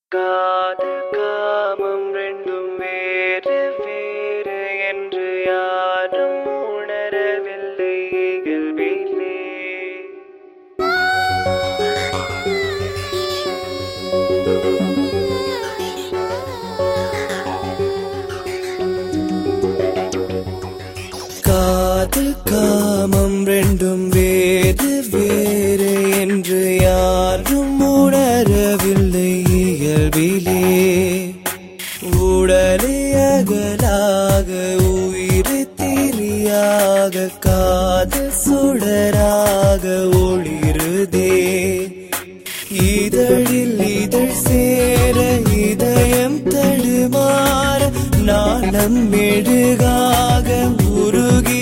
காதல் காமம் ரெண்டும் வேறு வேறு என்று யாரும் உணரவில்லை இயல்பிலே காதல் காமம் ரெண்டும் வேறு வேறு என்று யாரும் உணரவில்லை இயல்பிலே உடலே அகலாக உயிர் திரியாக காதல் சுடராக ஒளிருதே இதழில் இதழ் சேர இதயம் தடுமாற நாணம் மெழுகாக உருகி